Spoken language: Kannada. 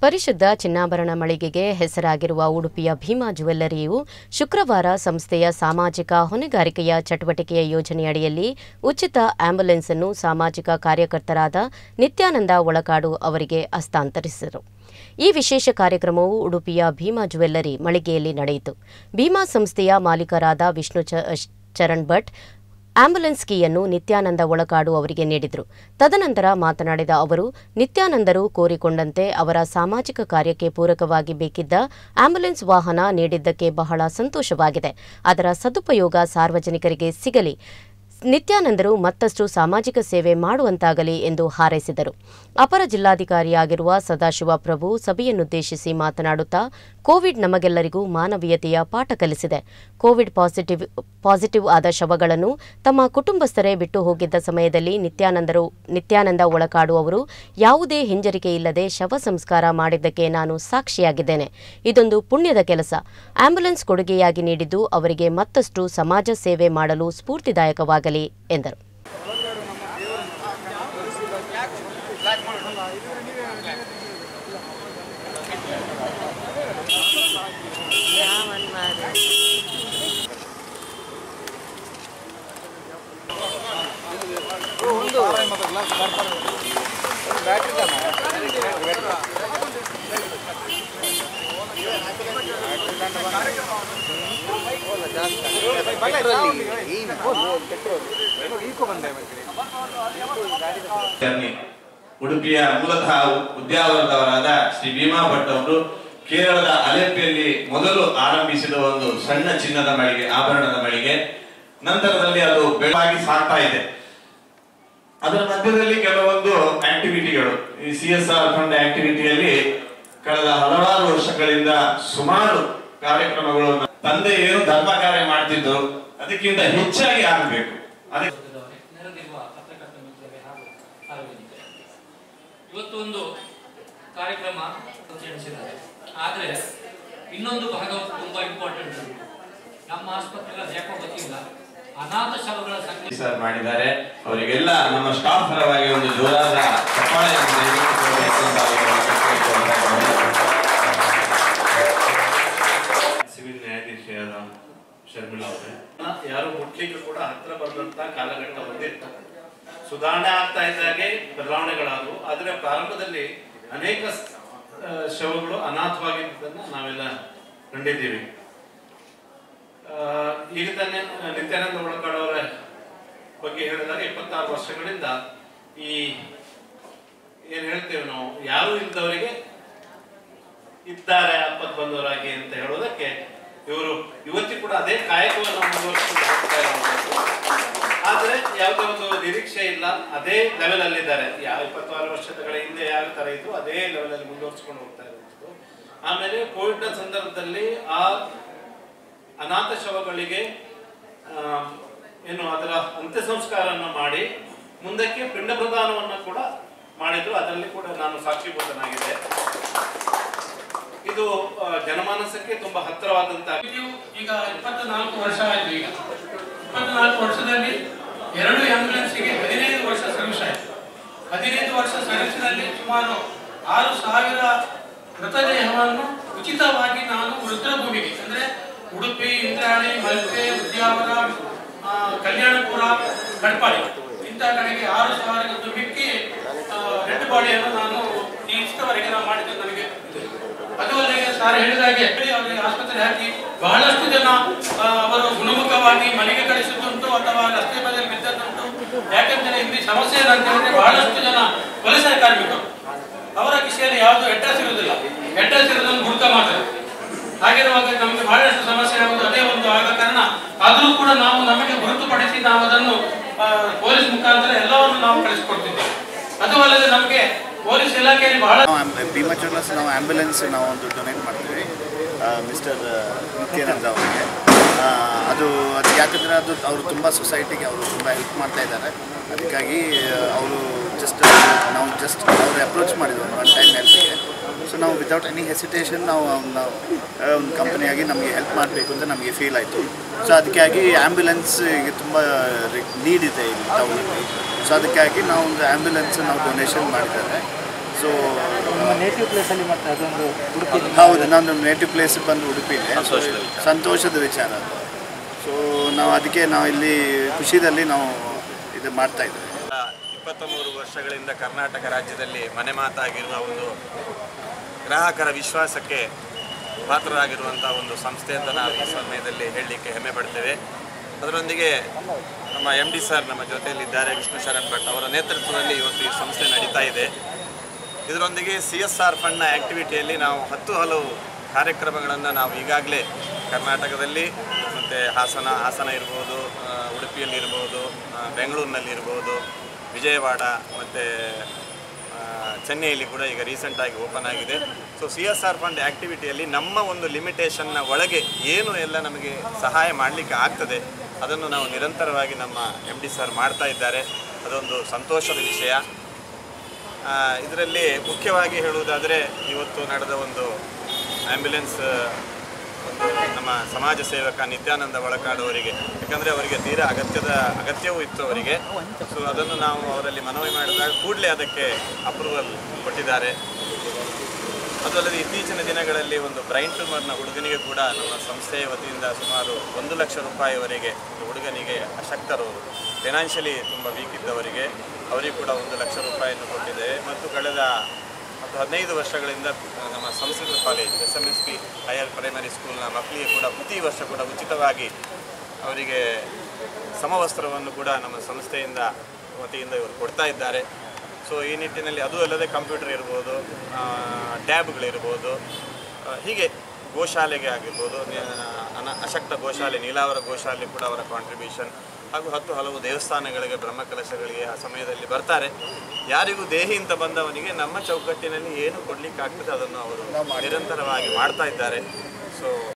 ಪರಿಶುದ್ಧ ಚಿನ್ನಾಭರಣ ಮಳಿಗೆಗೆ ಹೆಸರಾಗಿರುವ ಉಡುಪಿಯ ಭೀಮಾ ಜುವೆಲ್ಲರಿಯು ಶುಕ್ರವಾರ ಸಂಸ್ಥೆಯ ಸಾಮಾಜಿಕ ಹೊಣೆಗಾರಿಕೆಯ ಚಟುವಟಿಕೆಯ ಯೋಜನೆಯಡಿಯಲ್ಲಿ ಉಚಿತ ಆಂಬ್ಯುಲೆನ್ಸ್ ಅನ್ನು ಸಾಮಾಜಿಕ ಕಾರ್ಯಕರ್ತರಾದ ನಿತ್ಯಾನಂದ ಒಳಕಾಡು ಅವರಿಗೆ ಹಸ್ತಾಂತರಿಸಿದರು ಈ ವಿಶೇಷ ಕಾರ್ಯಕ್ರಮವು ಉಡುಪಿಯ ಭೀಮಾ ಜುವೆಲ್ಲರಿ ಮಳಿಗೆಯಲ್ಲಿ ನಡೆಯಿತು ಭೀಮಾ ಸಂಸ್ಥೆಯ ಮಾಲೀಕರಾದ ವಿಷ್ಣು ಚ- ಚರಣ್ ಭಟ್ ಆಂಬ್ಯುಲೆನ್ಸ್ ಕೀಯನ್ನು ನಿತ್ಯಾನಂದ ಒಳಕಾಡು ಅವರಿಗೆ ನೀಡಿದರು ತದನಂತರ ಮಾತನಾಡಿದ ಅವರು ನಿತ್ಯಾನಂದರು ಕೋರಿಕೊಂಡಂತೆ ಅವರ ಸಾಮಾಜಿಕ ಕಾರ್ಯಕ್ಕೆ ಪೂರಕವಾಗಿ ಬೇಕಿದ್ದ ಆಂಬ್ಯುಲೆನ್ಸ್ ವಾಹನ ನೀಡಿದ್ದಕ್ಕೆ ಬಹಳ ಸಂತೋಷವಾಗಿದೆ ಅದರ ಸದುಪಯೋಗ ಸಾರ್ವಜನಿಕರಿಗೆ ಸಿಗಲಿ ನಿತ್ಯಾನಂದರು ಮತ್ತಷ್ಟು ಸಾಮಾಜಿಕ ಸೇವೆ ಮಾಡುವಂತಾಗಲಿ ಎಂದು ಹಾರೈಸಿದರು ಅಪರ ಜಿಲ್ಲಾಧಿಕಾರಿಯಾಗಿರುವ ಸದಾಶಿವ ಪ್ರಭು ಸಭೆಯನ್ನುದ್ದೇಶಿಸಿ ಮಾತನಾಡುತ್ತಾ ಕೋವಿಡ್ ನಮಗೆಲ್ಲರಿಗೂ ಮಾನವೀಯತೆಯ ಪಾಠ ಕಲಿಸಿದೆ ಕೋವಿಡ್ ಪಾಸಿಟಿವ್ ಪಾಸಿಟಿವ್ ಆದ ಶವಗಳನ್ನು ತಮ್ಮ ಕುಟುಂಬಸ್ಥರೇ ಬಿಟ್ಟು ಹೋಗಿದ್ದ ಸಮಯದಲ್ಲಿ ನಿತ್ಯಾನಂದರು ನಿತ್ಯಾನಂದ ಒಳಕಾಡು ಅವರು ಯಾವುದೇ ಹಿಂಜರಿಕೆ ಇಲ್ಲದೆ ಶವ ಸಂಸ್ಕಾರ ಮಾಡಿದ್ದಕ್ಕೆ ನಾನು ಸಾಕ್ಷಿಯಾಗಿದ್ದೇನೆ ಇದೊಂದು ಪುಣ್ಯದ ಕೆಲಸ ಆಂಬ್ಯುಲೆನ್ಸ್ ಕೊಡುಗೆಯಾಗಿ ನೀಡಿದ್ದು ಅವರಿಗೆ ಮತ್ತಷ್ಟು ಸಮಾಜ ಸೇವೆ ಮಾಡಲು ಸ್ಫೂರ್ತಿದಾಯಕವಾಗಲಿ ಎಂದರು ಜರ್ನಿ ಉಡುಪಿಯ ಮೂಲತಃ ಉದ್ಯಾವರದವರಾದ ಶ್ರೀ ಭೀಮಾ ಭಟ್ ಅವರು ಕೇರಳದ ಅಲೆಪ್ಪಿಯಲ್ಲಿ ಮೊದಲು ಆರಂಭಿಸಿದ ಒಂದು ಸಣ್ಣ ಚಿನ್ನದ ಮಳಿಗೆ ಆಭರಣದ ಮಳಿಗೆ ನಂತರದಲ್ಲಿ ಅದು ಬೆಳವಾಗಿ ಸಾಗ್ತಾ ಇದೆ ಅದರ ಮಧ್ಯದಲ್ಲಿ ಕೆಲವೊಂದು ಆಕ್ಟಿವಿಟಿಗಳು ಈ ಸಿ ಎಸ್ ಆರ್ ಫಂಡ್ ಆಕ್ಟಿವಿಟಿಯಲ್ಲಿ ಕಳೆದ ಹಲವಾರು ವರ್ಷಗಳಿಂದ ಸುಮಾರು ಕಾರ್ಯಕ್ರಮಗಳು ತಂದೆ ಏನು ಧರ್ಮ ಕಾರ್ಯ ಮಾಡ್ತಿದ್ರು ಅದಕ್ಕಿಂತ ಹೆಚ್ಚಾಗಿ ಆಗಬೇಕು ಅದಕ್ಕೆ ವರ್ಗದವರೇ, ನೆರೆದಿರುವ ಪತ್ರಕರ್ತ ಮಿತ್ರರೇ ಹಾಗೂ ಸಾರ್ವಜನಿಕರೇ ಇವತ್ತು ಒಂದು ಕಾರ್ಯಕ್ರಮ ಅಂತ ಎಣಿಸಿದ್ದಾರೆ ಆದರೆ ಇನ್ನೊಂದು ಭಾಗವು ತುಂಬಾ ಇಂಪಾರ್ಟೆಂಟ್ ಉಂಟು ನಮ್ಮ ಆಸ್ಪತ್ರೆಗಳಲ್ಲಿ ಯಾಕೋ ಗೊತ್ತಿಲ್ಲ ಅನಾಥ ಶವಗಳ ಸಂಖ್ಯೆ ಸರ್ ಮಾಡಿದ್ದಾರೆ ಅವರಿಗೆಲ್ಲ ನಮ್ಮ ಸ್ಟಾಫ್ ಪರವಾಗಿ ಒಂದು ಜೋರಾದ ಚಪ್ಪಾಳೆಯನ್ನು ದಯವಿಟ್ಟು ಕೊಡಬೇಕು ಅಂತ ಅವರಿಗೆ ಕೇಳ್ಕೊಳ್ತಾ ಇದ್ದೇನೆ. ಸಿವಿಲ್ ನ್ಯಾಯಾಧೀಶರಾದ ಶರ್ಮಿಳಾ ಅವರೇ ಯಾರು ಮುಟ್ಲಿಕ್ಕೆ ಕೂಡ ಹತ್ರ ಬಂದಂತ ಕಾಲಘಟ್ಟ ಬಂದಿತ್ತು ಸುಧಾರಣೆ ಆಗ್ತಾ ಇದ್ದಾಗೆ ಬದಲಾವಣೆಗಳಾದವು ಆದರೆ ಪ್ರಾರಂಭದಲ್ಲಿ ಅನೇಕ ಆ, ಶವಗಳು ಅನಾಥವಾಗಿದ್ದನ್ನ ನಾವೆಲ್ಲ ಕಂಡಿದ್ದೀವಿ ಆ, ಈಗ ತಾನೇ ನಿತ್ಯಾನಂದ ಒಳಕಾಡ್ ಅವರ ಬಗ್ಗೆ ಹೇಳಿದಾಗ ಇಪ್ಪತ್ತಾರು ವರ್ಷಗಳಿಂದ ಈ ಏನ್ ಹೇಳ್ತೇವೆ ನಾವು ಯಾರು ಇಲ್ಲದವರಿಗೆ ಇದ್ದಾರೆ ಆಪತ್ ಬಂದವರಾಗಿ ಅಂತ ಹೇಳೋದಕ್ಕೆ ಇವರು ಇವತ್ತಿ ಕೂಡ ಅದೇ ಕಾಯಕವನ್ನು ಮುಂದುವರಿಸಿಕೊಂಡು ಹೋಗ್ತಾ ಇರುವಂಥದ್ದು ಆದ್ರೆ ಯಾವುದೇ ಒಂದು ನಿರೀಕ್ಷೆ ಇಲ್ಲ ಅದೇ ಲೆವೆಲ್ ಅಲ್ಲಿ ಇದ್ದಾರೆ ಯಾವ ಇಪ್ಪತ್ತಾರು ವರ್ಷಗಳ ಹಿಂದೆ ಯಾವ ತರ ಇದ್ರು ಅದೇ ಲೆವೆಲ್ ಅಲ್ಲಿ ಮುಂದುವರಿಸಿಕೊಂಡು ಹೋಗ್ತಾ ಇರುವಂಥದ್ದು ಆಮೇಲೆ ಕೋವಿಡ್ ನ ಸಂದರ್ಭದಲ್ಲಿ ಆ ಅನಾಥ ಶವಗಳಿಗೆ ಆ, ಏನು ಅದರ ಅಂತ್ಯ ಸಂಸ್ಕಾರವನ್ನು ಮಾಡಿ ಮುಂದಕ್ಕೆ ಪಿಂಡ ಪ್ರದಾನವನ್ನು ಕೂಡ ಮಾಡಿದ್ರು ಅದರಲ್ಲಿ ಕೂಡ ನಾನು ಸಾಕ್ಷಿಭೂತನಾಗಿದ್ದೆ ಇದು ಆ, ಜನಮಾನಸಕ್ಕೆ ತುಂಬಾ ಹತ್ತಿರವಾದಂತ ಇದು ಈಗ ಇಪ್ಪತ್ನಾಲ್ಕು ವರ್ಷ ಆಯ್ತು ಈಗ ಇಪ್ಪತ್ನಾಲ್ಕು ವರ್ಷದಲ್ಲಿ ಎರಡು ಆಂಬ್ಯುಲೆನ್ಸ್ಗೆ ಹದಿನೈದು ವರ್ಷ ಸರ್ವಿಸ್ ಆಯ್ತು ಹದಿನೈದು ವರ್ಷ ಸರ್ವಿಸ್ನಲ್ಲಿ ಸುಮಾರು ಆರು ಸಾವಿರ ಮೃತದೇಹವನ್ನು ಉಚಿತವಾಗಿ ನಾನು ರುದ್ರಭೂಮಿಗೆ ಅಂದ್ರೆ ಉಡುಪಿ ಇಂದ್ರಾಣಿ ಮಲ್ಪೆ ಉದ್ಯಾವರ ಆ, ಕಲ್ಯಾಣಪುರ ಕಡ್ಪಾಡಿ ಇಂಥ ಕಡೆಗೆ ಆರು ಸಾವಿರದ್ದು ಮಿಕ್ಕಿ ರೆಡ್ ಬಾಡಿಯನ್ನು ನಾನು ಈ ಇಷ್ಟವರೆಗೆ ನಾನು ಮಾಡಿದ್ದು ನನಗೆ ಇದೆ. ಅದು ಅಲ್ಲದೆ ಸರ್ ಹೇಳಿದ ಹಾಗೆ ಅವರಿಗೆ ಆಸ್ಪತ್ರೆ ಹಾಕಿ ಬಹಳಷ್ಟು ಜನ ಆ, ಅವರು ಗುಣಮುಖವಾಗಿ ಮನೆಗೆ ಕಳಿಸಿದ್ದುಂಟು ಅಥವಾ ರಸ್ತೆ ಬದಿಯಲ್ಲಿ ಬಿದ್ದದ್ದುಂಟು ಯಾಕೆಂದ್ರೆ ಇಲ್ಲಿ ಸಮಸ್ಯೆ ಏನಂತ ಹೇಳಿದ್ರೆ ಬಹಳಷ್ಟು ಜನ ವಲಸೆ ಕಾರ್ಮಿಕರು ಅವರ ಕಿಸೆಯಲ್ಲಿ ಯಾವುದು ಅಡ್ರೆಸ್ ಇರುವುದಿಲ್ಲ ಅಡ್ರೆಸ್ ಇರೋದನ್ನು ಗುರುತ ಮಾತ್ರ ಹಾಗಿರುವಾಗ ನಮಗೆ ಬಹಳಷ್ಟು ಸಮಸ್ಯೆ ಆಗುವುದು ಅದೇ ಒಂದು ಆದ ಕಾರಣ ಆದರೂ ಕೂಡ ನಾವು ನಮಗೆ ಹೊರತುಪಡಿಸಿ ನಾವು ಅದನ್ನು ಆ, ಪೊಲೀಸ್ ಮುಖಾಂತರ ಎಲ್ಲವನ್ನು ನಾವು ಕಳಿಸಿಕೊಡ್ತಿದ್ದೇವೆ ಅದು ಅಲ್ಲದೆ ನಮಗೆ ಪೊಲೀಸ್ ಇಲಾಖೆಯಲ್ಲಿ ಬಹಳ ನಾವು ಭೀಮಾ ಜ್ಯುವೆಲ್ಲರ್ಸ್ ನಾವು ಆ್ಯಂಬುಲೆನ್ಸ್ ನಾವು ಒಂದು ಡೊನೇಟ್ ಮಾಡ್ತೀವಿ ಮಿಸ್ಟರ್ ನಿತ್ಯಾನಂದ ಅವರಿಗೆ ಆ, ಅದು ಅದು ಯಾಕಂದರೆ ಅದು ಅವರು ತುಂಬ ಸೊಸೈಟಿಗೆ ಅವರು ತುಂಬ ಹೆಲ್ಪ್ ಮಾಡ್ತಾ ಇದ್ದಾರೆ ಅದಕ್ಕಾಗಿ ಅವರು ಜಸ್ಟ್ ನಾವು ಜಸ್ಟ್ ಅವ್ರು ಅಪ್ರೋಚ್ ಮಾಡಿದ್ರು ಒನ್ ಟೈಮ್ ಹೆಲ್ಪಿಗೆ ಸೊ ನಾವು ವಿತೌಟ್ ಎನಿ ಹೆಸಿಟೇಷನ್ ನಾವು ಅವ್ನ ಒಂದು ಕಂಪನಿಯಾಗಿ ನಮಗೆ ಹೆಲ್ಪ್ ಮಾಡಬೇಕು ಅಂತ ನಮಗೆ ಫೀಲ್ ಆಯಿತು ಸೊ ಅದಕ್ಕಾಗಿ ಆ್ಯಂಬುಲೆನ್ಸ್ಗೆ ತುಂಬ ನೀಡ್ ಇದೆ ಇಲ್ಲಿ ಟೌನಲ್ಲಿ ಸೊ ಅದಕ್ಕಾಗಿ ನಾವು ಒಂದು ಆ್ಯಂಬುಲೆನ್ಸ್ ನಾವು ಡೊನೇಷನ್ ಮಾಡಿದ್ದಾರೆ ಸೊ ನಿಮ್ಮ ನೇಟಿವ್ ಪ್ಲೇಸಲ್ಲಿ ಮತ್ತೆ ಅದೊಂದು ಉಡುಪಿ ಹೌದು ನಂದು ನೇಟಿವ್ ಪ್ಲೇಸ್ ಬಂದು ಉಡುಪಿನೇ ಸಂತೋಷದ ವಿಚಾರ ಅದು ಸೊ ನಾವು ಅದಕ್ಕೆ ನಾವು ಇಲ್ಲಿ ಖುಷಿದಲ್ಲಿ ನಾವು ಇದು ಮಾಡ್ತಾ ಇದ್ದೇವೆ ಇಪ್ಪತ್ತ ಮೂರು ವರ್ಷಗಳಿಂದ ಕರ್ನಾಟಕ ರಾಜ್ಯದಲ್ಲಿ ಮನೆ ಮಾತಾಗಿರುವ ಒಂದು ಗ್ರಾಹಕರ ವಿಶ್ವಾಸಕ್ಕೆ ಪಾತ್ರರಾಗಿರುವಂಥ ಒಂದು ಸಂಸ್ಥೆ ಅಂತ ನಾವು ಈ ಸಮಯದಲ್ಲಿ ಹೇಳಲಿಕ್ಕೆ ಹೆಮ್ಮೆ ಪಡ್ತೇವೆ ಅದರೊಂದಿಗೆ ನಮ್ಮ ಎಮ್ ಡಿ ಸರ್ ನಮ್ಮ ಜೊತೆಯಲ್ಲಿದ್ದಾರೆ ವಿಷ್ಣು ಶರಣ್ ಭಟ್ ಅವರ ನೇತೃತ್ವದಲ್ಲಿ ಇವತ್ತು ಈ ಸಂಸ್ಥೆ ನಡೀತಾ ಇದೆ ಇದರೊಂದಿಗೆ ಸಿ ಎಸ್ ಆರ್ ಫಂಡ್ನ ಆ್ಯಕ್ಟಿವಿಟಿಯಲ್ಲಿ ನಾವು ಹತ್ತು ಹಲವು ಕಾರ್ಯಕ್ರಮಗಳನ್ನು ನಾವು ಈಗಾಗಲೇ ಕರ್ನಾಟಕದಲ್ಲಿ ಮತ್ತು ಹಾಸನ ಹಾಸನ ಇರ್ಬೋದು ಆ, ಉಡುಪಿಯಲ್ಲಿ ಇರ್ಬೋದು ಆ, ಬೆಂಗಳೂರಿನಲ್ಲಿ ಇರ್ಬೋದು ವಿಜಯವಾಡ ಮತ್ತು ಚೆನ್ನೈಯಲ್ಲಿ ಕೂಡ ಈಗ ರೀಸೆಂಟಾಗಿ ಓಪನ್ ಆಗಿದೆ so C S R fund ಆ್ಯಕ್ಟಿವಿಟಿಯಲ್ಲಿ ನಮ್ಮ ಒಂದು ಲಿಮಿಟೇಷನ್ನ ಒಳಗೆ ಏನು ಎಲ್ಲ ನಮಗೆ ಸಹಾಯ ಮಾಡಲಿಕ್ಕೆ ಆಗ್ತದೆ ಅದನ್ನು ನಾವು ನಿರಂತರವಾಗಿ ನಮ್ಮ ಎಮ್ ಡಿ ಸರ್ ಮಾಡ್ತಾ ಇದ್ದಾರೆ ಅದೊಂದು ಸಂತೋಷದ ವಿಷಯ ಇದರಲ್ಲಿ ಮುಖ್ಯವಾಗಿ ಹೇಳುವುದಾದರೆ ಇವತ್ತು ನಡೆದ ಒಂದು ಆ್ಯಂಬ್ಯುಲೆನ್ಸ್ ಒಂದು ನಮ್ಮ ಸಮಾಜ ಸೇವಕ ನಿತ್ಯಾನಂದ ಒಳಕಾಡು ಅವರಿಗೆ ಯಾಕಂದರೆ ಅವರಿಗೆ ತೀರಾ ಅಗತ್ಯದ ಅಗತ್ಯವೂ ಇತ್ತು ಅವರಿಗೆ ಸೊ ಅದನ್ನು ನಾವು ಅವರಲ್ಲಿ ಮನವಿ ಮಾಡಿದಾಗ ಕೂಡಲೇ ಅದಕ್ಕೆ ಅಪ್ರೂವಲ್ ಕೊಟ್ಟಿದ್ದಾರೆ ಅದು ಅಲ್ಲದೆ ಇತ್ತೀಚಿನ ದಿನಗಳಲ್ಲಿ ಒಂದು ಬ್ರೈನ್ ಟ್ಯೂಮರ್ನ ಹುಡುಗನಿಗೆ ಕೂಡ ನಮ್ಮ ಸಂಸ್ಥೆಯ ವತಿಯಿಂದ ಸುಮಾರು ಒಂದು ಲಕ್ಷ ರೂಪಾಯಿವರೆಗೆ ಒಂದು ಹುಡುಗನಿಗೆ ಅಶಕ್ತರು ಫೈನಾನ್ಷಿಯಲಿ ತುಂಬ ವೀಕ್ ಇದ್ದವರಿಗೆ ಅವರಿಗೆ ಕೂಡ ಒಂದು ಲಕ್ಷ ರೂಪಾಯಿಯನ್ನು ಕೊಟ್ಟಿದ್ದೇವೆ ಮತ್ತು ಕಳೆದ ಮತ್ತು ಹದಿನೈದು ವರ್ಷಗಳಿಂದ ನಮ್ಮ Sanskrit college S M S P higher primary ಸ್ಕೂಲ್ನ ಮಕ್ಕಳಿಗೆ ಕೂಡ ಪ್ರತಿ ವರ್ಷ ಕೂಡ ಉಚಿತವಾಗಿ ಅವರಿಗೆ ಸಮವಸ್ತ್ರವನ್ನು ಕೂಡ ನಮ್ಮ ಸಂಸ್ಥೆಯಿಂದ ವತಿಯಿಂದ ಇವರು ಕೊಡ್ತಾ ಇದ್ದಾರೆ ಸೊ ಈ ನಿಟ್ಟಿನಲ್ಲಿ ಅದು ಅಲ್ಲದೆ ಕಂಪ್ಯೂಟರ್ ಇರ್ಬೋದು ಆ, ಟ್ಯಾಬ್ಗಳಿರ್ಬೋದು ಆ, ಹೀಗೆ ಗೋಶಾಲೆಗೆ ಆಗಿರ್ಬೋದು ನಿ- ಅನ ಅಶಕ್ತ ಗೋಶಾಲೆ ನೀಲಾವರ ಗೋಶಾಲೆ ಕೂಡ ಅವರ ಕಾಂಟ್ರಿಬ್ಯೂಷನ್ ಹಾಗೂ ಹತ್ತು ಹಲವು ದೇವಸ್ಥಾನಗಳಿಗೆ ಬ್ರಹ್ಮಕಲಶಗಳಿಗೆ ಆ ಸಮಯದಲ್ಲಿ ಬರ್ತಾರೆ ಯಾರಿಗೂ ದೇಹಿ ಅಂತ ಬಂದವನಿಗೆ ನಮ್ಮ ಚೌಕಟ್ಟಿನಲ್ಲಿ ಏನು ಕೊಡ್ಲಿಕ್ಕಾಗ್ತದೆ ಅದನ್ನು ಅವರು ನಿರಂತರವಾಗಿ ಮಾಡ್ತಾ ಇದ್ದಾರೆ ಸೊ